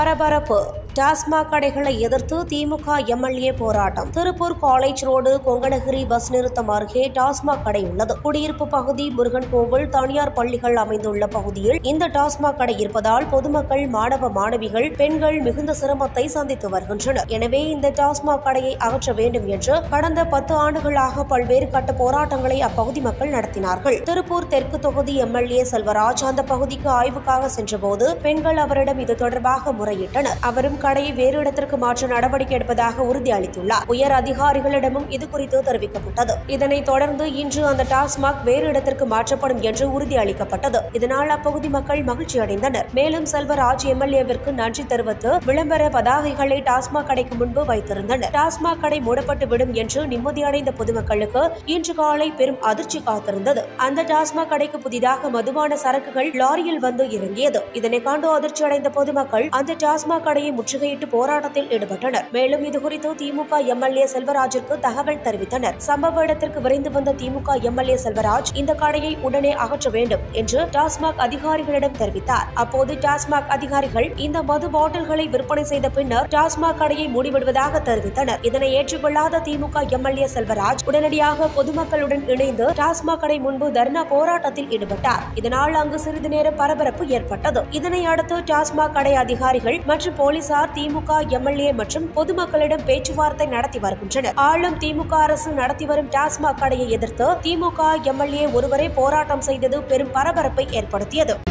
பரபரப்பு டாஸ்மாக் கடைகளை எதிர்த்து திமுக எம்எல்ஏ போராட்டம் Tiruppur college road Konganagiri bus நிறுத்தம் அருகே டாஸ்மாக் கடை உள்ளது குடியிருப்பு பகுதி முருகன் கோவில் தனியார் பள்ளிகள் அமைந்துள்ள பகுதியில் இந்த டாஸ்மாக் கடை இருப்பதால் பொதுமக்கள் மாணவ மாணவிகள் பெண்கள் மிகுந்த சிரமத்தை சந்தித்து வருகின்றனர் எனவே இந்த டாஸ்மாக் கடையை அகற்ற வேண்டும் என்று கடந்த பத்து ஆண்டுகளாக பல்வேறு கட்ட போராட்டங்களை அப்பகுதி மக்கள் நடத்தினார்கள் திருப்பூர் தெற்கு தொகுதி எம்எல்ஏ செல்வராஜ் அந்த பகுதிக்கு ஆய்வுக்காக சென்றபோது பெண்கள் அவரிடம் இது தொடர்பாக முறையிட்டனர் அவரும் கடையை வேறு இடத்திற்கு மாற்ற நடவடிக்கை எடுப்பதாக உறுதியளித்துள்ளார் உயர் அதிகாரிகளிடமும் இது குறித்து தெரிவிக்கப்பட்டது இதனைத் தொடர்ந்து இன்று அந்த டாஸ்மாக் வேறு இடத்திற்கு மாற்றப்படும் என்று உறுதியளிக்கப்பட்டது இதனால் அப்பகுதி மக்கள் மகிழ்ச்சி அடைந்தனர் மேலும் செல்வராஜ் எம்எல்ஏவிற்கு நன்றி தெரிவித்து விளம்பர பதாகைகளை டாஸ்மாக் கடைக்கு முன்பு வைத்திருந்தனர் டாஸ்மாக் கடை மூடப்பட்டு விடும் என்று நிம்மதியடைந்த பொதுமக்களுக்கு இன்று காலை பெரும் அதிர்ச்சி காத்திருந்தது அந்த டாஸ்மாக் கடைக்கு புதிதாக மதுபான சரக்குகள் லாரியில் வந்து இறங்கியது இதனை கண்டு அதிர்ச்சி அடைந்த பொதுமக்கள் அந்த டாஸ்மாக் கடையை முற்றுகையிட்டு போராட்டத்தில் ஈடுபட்டனர் மேலும் இதுகுறித்து திமுக எம்எல்ஏ செல்வராஜிற்கு தகவல் தெரிவித்தனர் சம்பவ இடத்திற்கு விரைந்து வந்த திமுக எம்எல்ஏ செல்வராஜ் இந்த கடையை உடனே அகற்ற வேண்டும் என்று டாஸ்மாக் அதிகாரிகளிடம் தெரிவித்தார் அப்போது டாஸ்மாக் அதிகாரிகள் இந்த மது பாட்டில்களை விற்பனை செய்த பின்னர் டாஸ்மாக் கடையை மூடிவிடுவதாக தெரிவித்தனர் இதனை ஏற்றுக்கொள்ளாத திமுக எம்எல்ஏ செல்வராஜ் உடனடியாக பொதுமக்களுடன் இணைந்து டாஸ்மாக் கடை முன்பு தர்ணா போராட்டத்தில் ஈடுபட்டார் இதனால் அங்கு சிறிது நேரம் பரபரப்பு ஏற்பட்டது இதனை அடுத்து டாஸ்மாக் கடை அதிகாரிகள் மற்றும் போலீசார் திமுக எம்எல்ஏ மற்றும் பொதுமக்களிடம் பேச்சுவார்த்தை நடத்தி வருகின்றனர் ஆளும் திமுக அரசு நடத்தி வரும் டாஸ்மாக் கடையை எதிர்த்து திமுக எம்எல்ஏ ஒருவரே போராட்டம் செய்தது பெரும் பரபரப்பை ஏற்படுத்தியது